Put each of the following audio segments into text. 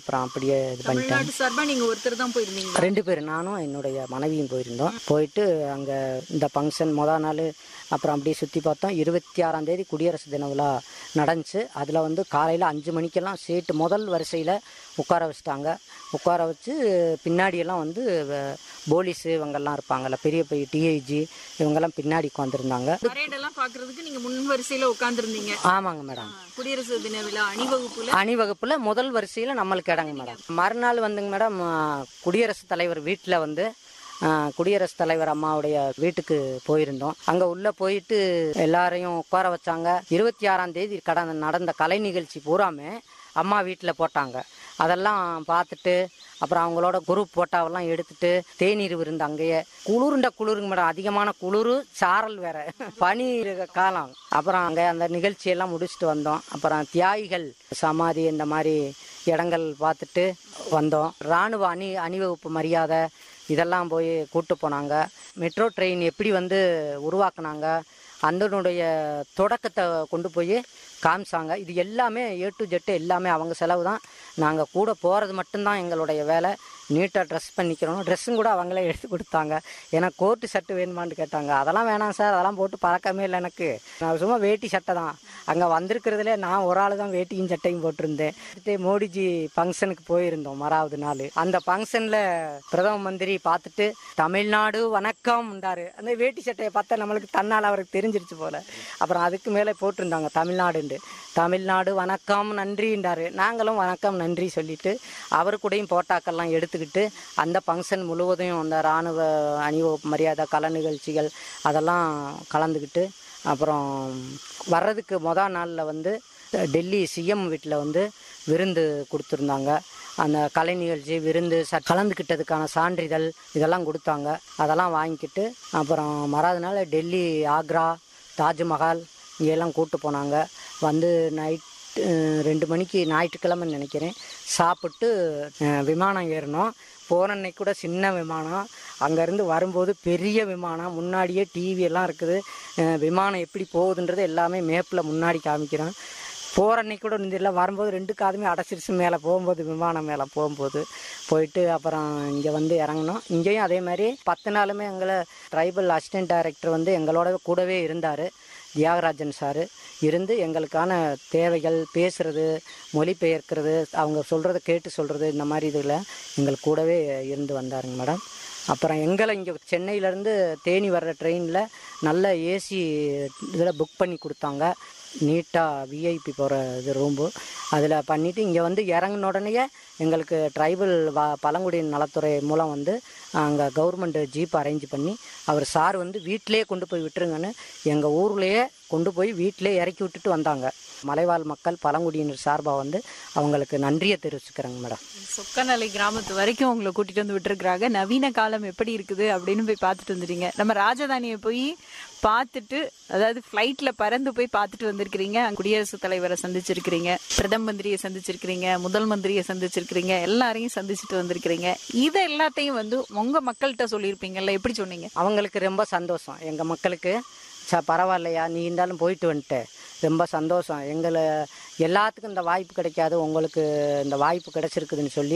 அப்புறம் அப்படியே இது பண்ணிட்டாங்க தமிழ்நாடு சார்பா நீங்க ஒருத்தர் தான் போயிருந்தீங்க ரெண்டு பேர் நானும் என்னுடைய மனைவியும் போயிருந்தோம் போயிட்டு அங்கே இந்த ஃபங்க்ஷன் மொதல் நாள் அப்புறம் அப்படியே சுற்றி பார்த்தோம் இருபத்தி ஆறாம் தேதி குடியரசு தின விழா நடந்துச்சு அதில் வந்து காலையில் அஞ்சு மணிக்கெல்லாம் சீட்டு முதல் வரிசையில் உட்கார வச்சுட்டாங்க உட்கார வச்சு பின்னாடியெல்லாம் வந்து வ- போலீஸு இவங்கெல்லாம் இருப்பாங்கல்ல பெரிய பெரிய டிஐஜி இவங்கெல்லாம் பின்னாடி உட்காந்துருந்தாங்க பரேட் எல்லாம் பாக்குறதுக்கு நீங்க முன் வரிசையில உட்கார்ந்துருந்தீங்க ஆமாங்க மேடம் குடியரசு தின விழா அணிவகுப்புல அணிவகுப்புல முதல் வரிசையில் நம்மளுக்கு இடங்க மேடம் மறுநாள் வந்துங்க மேடம் ஆ, குடியரசுத் தலைவர் வீட்டில் வந்து ஆ, குடியரசுத் தலைவர் அம்மாவுடைய வீட்டுக்கு போயிருந்தோம் அங்கே உள்ளே போயிட்டு எல்லாரையும் உட்கார வச்சாங்க இருபத்தி ஆறாம் தேதி கடந்த நடந்த கலை நிகழ்ச்சி பூராமே அம்மா வீட்டில் போட்டாங்க அதெல்லாம் பார்த்துட்டு அப்புறம் அவங்களோட குரூப் போட்டாவெல்லாம் எடுத்துட்டு தேநீர் விருந்து அங்கேயே குளிருண்ட குளிருங்க மேடம் அதிகமான குளிர் சாரல் வேற பனி காலம் அப்புறம் அங்கே அந்த நிகழ்ச்சியெல்லாம் முடிச்சுட்டு வந்தோம் அப்புறம் தியாகிகள் சமாதி இந்த மாதிரி இடங்கள் பார்த்துட்டு வந்தோம் இராணுவ அணி அணிவகுப்பு மரியாதை இதெல்லாம் போய் கூட்டு போனாங்க மெட்ரோ ட்ரெயின் எப்படி வந்து உருவாக்குனாங்க அதனுடைய தொடக்கத்தை கொண்டு போய் காமிச்சாங்க இது எல்லாமே ஏ டு ஜெட்டு எல்லாமே அவங்க செலவு தான் நாங்கள் கூட போகிறது மட்டும்தான் எங்களுடைய வேலை நீட்டாக ட்ரெஸ் பண்ணிக்கிறோம் ட்ரெஸ்ஸும் கூட அவங்களே எடுத்து கொடுத்தாங்க ஏன்னா கோட்டு சட்டை வேணுமான்னு கேட்டாங்க அதெல்லாம் வேணாம் சார் அதெல்லாம் போட்டு பழக்கமே இல்லை எனக்கு நான் சும்மா வேட்டி சட்டை தான் அங்கே வந்திருக்கிறதுலே நான் ஒரு ஆள் தான் வேட்டியும் சட்டையும் போட்டிருந்தேன் அடுத்து மோடிஜி ஃபங்க்ஷனுக்கு போயிருந்தோம் மறாவது நாள் அந்த ஃபங்க்ஷனில் பிரதம மந்திரி பார்த்துட்டு தமிழ்நாடு வணக்கம்ன்றாரு அந்த வேட்டி சட்டையை பார்த்தா நம்மளுக்கு தன்னால் அவருக்கு தெரிஞ்சிருச்சு போல அப்புறம் அதுக்கு மேலே போட்டிருந்தாங்க தமிழ்நாடுண்டு தமிழ்நாடு வணக்கம் நன்றின்றாரு நாங்களும் வணக்கம் நன்றி சொல்லிட்டு அவரு கூடயும் போட்டாக்கெல்லாம் எடுத்துக்கிட்டு அந்த ஃபங்க்ஷன் முழுவதையும் அந்த இராணுவ அணிவகுப்பு மரியாதை கலை நிகழ்ச்சிகள் அதெல்லாம் கலந்துக்கிட்டு அப்புறம் வர்றதுக்கு மொதல் நாளில் வந்து டெல்லி சிஎம் வீட்டில் வந்து விருந்து கொடுத்துருந்தாங்க அந்த கலை நிகழ்ச்சி விருந்து ச கலந்துக்கிட்டதுக்கான சான்றிதழ் இதெல்லாம் கொடுத்தாங்க அதெல்லாம் வாங்கிக்கிட்டு அப்புறம் மறாவது நாள் டெல்லி ஆக்ரா தாஜ்மஹால் இங்கெல்லாம் கூட்டு போனாங்க வந்து நைட் ரெண்டு மணிக்கு ஞாயிற்றுக்கிழமைன்னு நினைக்கிறேன் சாப்பிட்டு அஹ், விமானம் ஏறினோம் போன அன்னைக்கு கூட சின்ன விமானம் அங்கேருந்து வரும்போது பெரிய விமானம் முன்னாடியே டிவி எல்லாம் இருக்குது அஹ், விமானம் எப்படி போகுதுன்றது எல்லாமே மேப்பில் முன்னாடி காமிக்கிறோம் போகிற அன்னைக்கு கூட இல்லை வரும்போது ரெண்டு காதுமே அடைச்சிருச்சு மேலே போகும்போது விமானம் மேலே போகும்போது போயிட்டு அப்புறம் இங்கே வந்து இறங்கினோம் இங்கேயும் அதே மாதிரி பத்து நாளுமே எங்களை ட்ரைபல் அசிஸ்டன்ட் டைரக்டர் வந்து எங்களோட கூடவே இருந்தார் தியாகராஜன் சார் இருந்து எங்களுக்கான தேவைகள் பேசுறது மொழிபெயர்க்கிறது அவங்க சொல்கிறத கேட்டு சொல்கிறது இந்த மாதிரி இதில் எங்கள் கூடவே இருந்து வந்தாருங்க மேடம் அப்புறம் எங்களை இங்கே சென்னையிலேருந்து தேனி வர்ற ட்ரெயினில் நல்ல ஏசி இதில் புக் பண்ணி கொடுத்தாங்க நீட்டாக விஐபி போகிற இது ரூம்பு அதில் பண்ணிவிட்டு இங்கே வந்து இறங்கின உடனேயே எங்களுக்கு ட்ரைபல் வ பழங்குடியின நலத்துறை மூலம் வந்து அங்கே கவர்மெண்ட் ஜீப் அரேஞ்ச் பண்ணி அவர் சார் வந்து வீட்டிலே கொண்டு போய் விட்டுருங்கன்னு எங்கள் ஊர்லேயே கொண்டு போய் வீட்டிலே இறக்கி விட்டுட்டு வந்தாங்க மலைவாழ் மக்கள் பழங்குடியினர் சார்பாக வந்து அவங்களுக்கு நன்றியை தெரிவிச்சுக்கிறேங்க மேடம் சொக்கநலை கிராமத்து வரைக்கும் உங்களை கூட்டிட்டு வந்து விட்டுருக்காங்க நவீன காலம் எப்படி இருக்குது அப்படின்னு போய் பார்த்துட்டு வந்துட்டீங்க நம்ம ராஜதானியை போய் பார்த்துட்டு அதாவது ஃப்ளைட்ல பறந்து போய் பார்த்துட்டு வந்திருக்கிறீங்க குடியரசுத் தலைவரை சந்திச்சிருக்கிறீங்க பிரதம மந்திரியை சந்திச்சிருக்கிறீங்க முதல் மந்திரியை சந்திச்சிருக்கிறீங்க எல்லாரையும் சந்திச்சுட்டு வந்திருக்கிறீங்க இதை எல்லாத்தையும் வந்து உங்க மக்கள்கிட்ட சொல்லியிருப்பீங்கல்ல எப்படி சொன்னீங்க அவங்களுக்கு ரொம்ப சந்தோஷம் எங்கள் மக்களுக்கு ச பரவாயில்லையா நீ இருந்தாலும் போயிட்டு வந்துட்ட ரொம்ப சந்தோஷம் எங்களை எல்லாத்துக்கும் இந்த வாய்ப்பு கிடைக்காது உங்களுக்கு இந்த வாய்ப்பு கிடைச்சிருக்குதுன்னு சொல்லி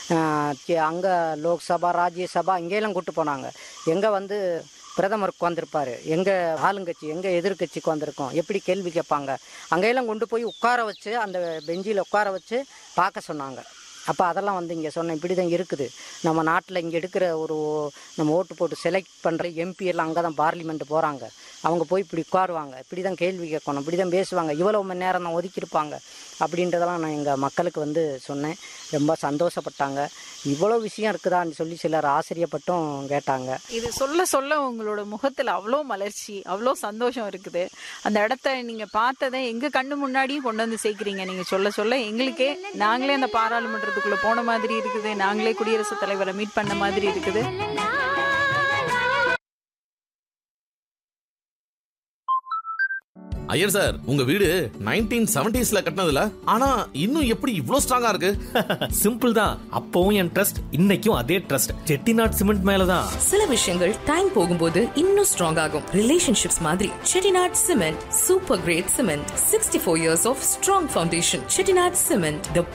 அங்கே லோக்சபா ராஜ்யசபா இங்கேயெல்லாம் கூட்டு போனாங்க எங்கே வந்து பிரதமர் உட்காந்துருப்பாரு எங்கே ஆளுங்கட்சி எங்கே எதிர்கட்சி உட்காந்துருக்கோம் எப்படி கேள்வி கேட்பாங்க அங்கெல்லாம் கொண்டு போய் உட்கார வச்சு அந்த பெஞ்சில் உட்கார வச்சு பார்க்க சொன்னாங்க அப்போ அதெல்லாம் வந்து இங்கே சொன்னேன் இப்படி தான் இருக்குது நம்ம நாட்டில் இங்கே எடுக்கிற ஒரு நம்ம ஓட்டு போட்டு செலக்ட் பண்ணுற எம்பி எல்லாம் அங்கே தான் பார்லிமெண்ட் போகிறாங்க அவங்க போய் இப்படி உட்காருவாங்க இப்படி தான் கேள்வி கேட்கணும் இப்படி தான் பேசுவாங்க இவ்வளோ மணி நேரம் தான் ஒதுக்கியிருப்பாங்க அப்படின்றதெல்லாம் நான் எங்கள் மக்களுக்கு வந்து சொன்னேன் ரொம்ப சந்தோஷப்பட்டாங்க இவ்வளோ விஷயம் இருக்குதான்னு சொல்லி சிலர் ஆச்சரியப்பட்டும் கேட்டாங்க இது சொல்ல சொல்ல உங்களோட முகத்துல அவ்வளோ மலர்ச்சி அவ்வளோ சந்தோஷம் இருக்குது அந்த இடத்த நீங்க பார்த்ததை எங்க கண்ணு முன்னாடியும் கொண்டு வந்து சேர்க்கிறீங்க நீங்க சொல்ல சொல்ல எங்களுக்கே நாங்களே அந்த பாராளுமன்றத்துக்குள்ள போன மாதிரி இருக்குது நாங்களே குடியரசுத் தலைவரை மீட் பண்ண மாதிரி இருக்குது ஐயர் சார் உங்க வீடு நைன்டீன் செவன்டிஸ்ல கட்டினதுல ஆனா இன்னும் எப்படி இவ்ளோ ஸ்ட்ராங்கா இருக்கு சிம்பிள் தான் அப்பவும் என் ட்ரஸ்ட் இன்னைக்கும் அதே ட்ரஸ்ட் செட்டிநாட் சிமெண்ட் மேலதான் சில விஷயங்கள் டைம் போகும்போது இன்னும் ஸ்ட்ராங் ஆகும் ரிலேஷன்ஷிப்ஸ் மாதிரி Chettinad cement super great cement sixty four years of strong foundation Chettinad cement the